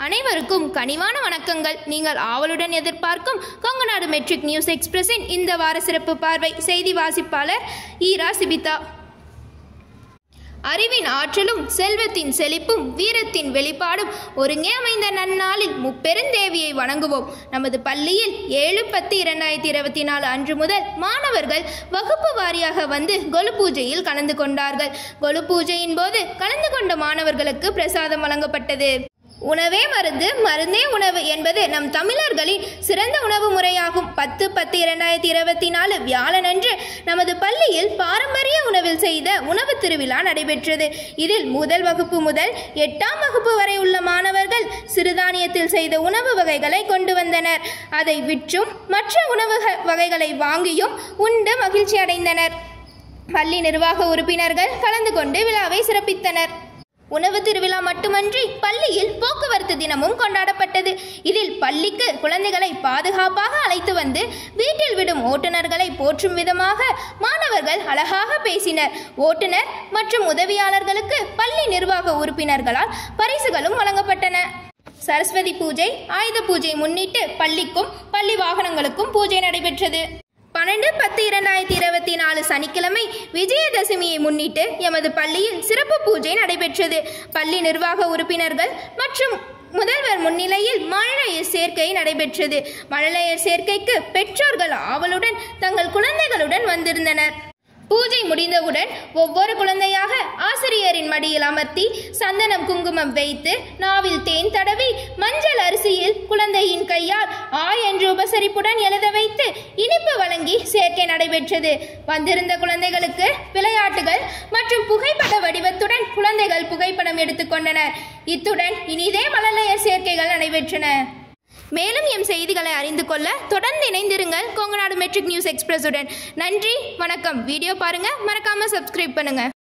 அனைவருக்கும் கனிவான வணக்கங்கள் நீங்கள் ஆவலுடன் எதிர்பார்க்கும் கொங்குநாடு மெட்ரிக் நியூஸ் எக்ஸ்பிரஸின் இந்த வார சிறப்பு பார்வை செய்தி வாசிப்பாளர் ஈரா சிபிதா அறிவின் ஆற்றலும் செல்வத்தின் செழிப்பும் வீரத்தின் வெளிப்பாடும் ஒருங்கே அமைந்த நன்னாளில் முப்பெருந்தேவியை வணங்குவோம் நமது பள்ளியில் ஏழு பத்து இரண்டாயிரத்தி இருபத்தி நாலு அன்று முதல் மாணவர்கள் வகுப்பு வாரியாக வந்து கொலு பூஜையில் கலந்து கொண்டார்கள் கொலு பூஜையின் போது கலந்து கொண்ட மாணவர்களுக்கு பிரசாதம் வழங்கப்பட்டது உணவே மருந்து மருந்தே உணவு என்பது நம் தமிழர்களின் சிறந்த உணவு முறையாகும் பத்து பத்து இரண்டாயிரத்தி இருபத்தி நாலு வியாழனன்று நமது பள்ளியில் பாரம்பரிய உணவில் செய்த உணவு திருவிழா நடைபெற்றது இதில் முதல் வகுப்பு முதல் எட்டாம் வகுப்பு வரை உள்ள மாணவர்கள் சிறுதானியத்தில் செய்த உணவு வகைகளை கொண்டு வந்தனர் அதை விற்றும் மற்ற உணவு வகைகளை வாங்கியும் உண்டு மகிழ்ச்சி அடைந்தனர் பள்ளி நிர்வாக உறுப்பினர்கள் கலந்து கொண்டு விழாவை சிறப்பித்தனர் உணவு திருவிழா மட்டுமன்றி பள்ளியில் போக்குவரத்து தினமும் கொண்டாடப்பட்டது இதில் பள்ளிக்கு குழந்தைகளை பாதுகாப்பாக அழைத்து வந்து வீட்டில் விடும் ஓட்டுநர்களை போற்றும் விதமாக மாணவர்கள் அழகாக பேசினர் ஓட்டுநர் மற்றும் உதவியாளர்களுக்கு பள்ளி நிர்வாக உறுப்பினர்களால் பரிசுகளும் வழங்கப்பட்டன சரஸ்வதி பூஜை ஆயுத பூஜை முன்னிட்டு பள்ளிக்கும் பள்ளி வாகனங்களுக்கும் பூஜை நடைபெற்றது பன்னெண்டு பத்து இரண்டாயிரத்தி இருபத்தி நாலு சனிக்கிழமை விஜயதசமியை முன்னிட்டு எமது பள்ளியில் சிறப்பு பூஜை நடைபெற்றது பள்ளி நிர்வாக உறுப்பினர்கள் மற்றும் முதல்வர் முன்னிலையில் மழலையர் சேர்க்கை நடைபெற்றது மழலையர் சேர்க்கைக்கு பெற்றோர்கள் ஆவலுடன் தங்கள் குழந்தைகளுடன் வந்திருந்தனர் பூஜை முடிந்தவுடன் ஒவ்வொரு குழந்தையாக ஆசிரியரின் மடியில் அமர்த்தி சந்தனம் குங்குமம் வைத்து நாவில் தேன் தடவி மஞ்சள் அரிசியில் குழந்தையின் கையால் ஆ என்று உபசரிப்புடன் எழுத வைத்து இனிப்பு வழங்கி சேர்க்கை நடைபெற்றது வந்திருந்த குழந்தைகளுக்கு விளையாட்டுகள் மற்றும் புகைப்பட வடிவத்துடன் குழந்தைகள் புகைப்படம் எடுத்துக்கொண்டனர் இத்துடன் இனிதே மழலையர் சேர்க்கைகள் நடைபெற்றன மேலும் எம் செய்திகளை அறிந்து கொள்ள தொடர்ந்து இணைந்திருங்கள் கொங்கநாடு மெட்ரிக் நியூஸ் எக்ஸ்பிரஸுடன் நன்றி வணக்கம் வீடியோ பாருங்க மறக்காம சப்ஸ்கிரைப் பண்ணுங்க